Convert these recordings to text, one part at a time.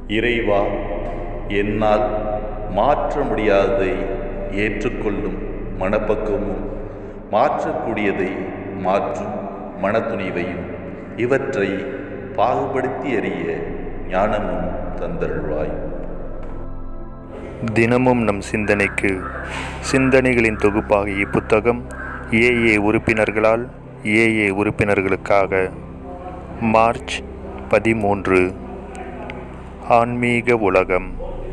இறைவா என்னால் மாற்ற முடியாததை ஏற்றுக்கொள்ளும் மனப்பக்குவமும் மாற்றக்கூடியதை மாற்றும் மனத்துணிவையும் இவற்றை பாகுபடுத்தி அறிய ஞானமும் தந்தருள்வாய் தினமும் நம் சிந்தனைக்கு சிந்தனைகளின் தொகுப்பாக இப்புத்தகம் ஏஏ உறுப்பினர்களால் ஏஏ உறுப்பினர்களுக்காக மார்ச் பதிமூன்று ஆன்மீக உலகம்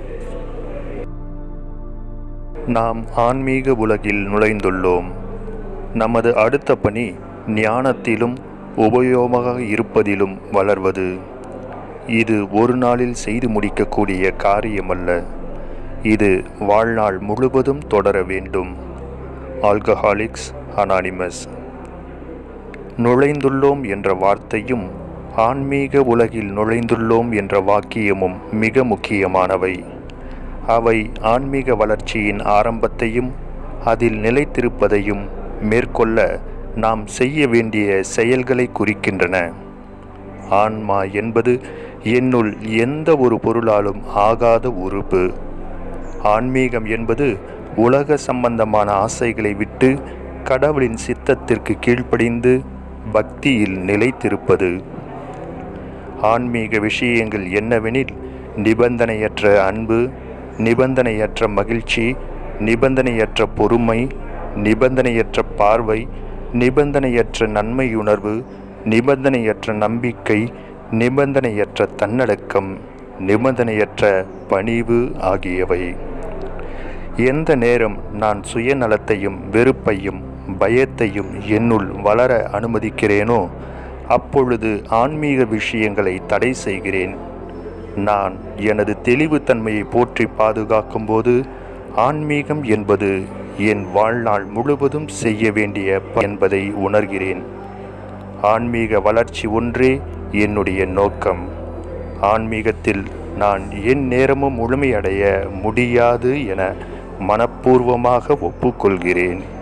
நாம் ஆன்மீக உலகில் நுழைந்துள்ளோம் நமது அடுத்த பணி ஞானத்திலும் உபயோகமாக இருப்பதிலும் வளர்வது இது ஒரு நாளில் செய்து முடிக்கக்கூடிய காரியமல்ல இது வாழ்நாள் முழுவதும் தொடர வேண்டும் ஆல்கஹாலிக்ஸ் அனானிமஸ் நுழைந்துள்ளோம் என்ற வார்த்தையும் ஆன்மீக உலகில் நுழைந்துள்ளோம் என்ற வாக்கியமும் மிக முக்கியமானவை அவை ஆன்மீக வளர்ச்சியின் ஆரம்பத்தையும் அதில் நிலைத்திருப்பதையும் மேற்கொள்ள நாம் செய்ய வேண்டிய செயல்களை குறிக்கின்றன ஆன்மா என்பது என்னுள் எந்த ஒரு பொருளாலும் ஆகாத உறுப்பு ஆன்மீகம் என்பது உலக சம்பந்தமான ஆசைகளை விட்டு கடவுளின் சித்தத்திற்கு கீழ்ப்படிந்து பக்தியில் நிலைத்திருப்பது ஆன்மீக விஷயங்கள் என்னவெனில் நிபந்தனையற்ற அன்பு நிபந்தனையற்ற மகிழ்ச்சி நிபந்தனையற்ற பொறுமை நிபந்தனையற்ற பார்வை நிபந்தனையற்ற நன்மையுணர்வு நிபந்தனையற்ற நம்பிக்கை நிபந்தனையற்ற தன்னடக்கம் நிபந்தனையற்ற பணிவு ஆகியவை எந்த நேரம் நான் சுயநலத்தையும் வெறுப்பையும் பயத்தையும் என்னுள் வளர அனுமதிக்கிறேனோ அப்பொழுது ஆன்மீக விஷயங்களை தடை செய்கிறேன் நான் எனது தெளிவுத்தன்மையை போற்றி பாதுகாக்கும்போது ஆன்மீகம் என்பது என் வாழ்நாள் முழுவதும் செய்ய வேண்டிய ப- என்பதை உணர்கிறேன் ஆன்மீக வளர்ச்சி ஒன்றே என்னுடைய நோக்கம் ஆன்மீகத்தில் நான் என் நேரமும் முழுமையடைய முடியாது என மனப்பூர்வமாக ஒப்புக்கொள்கிறேன்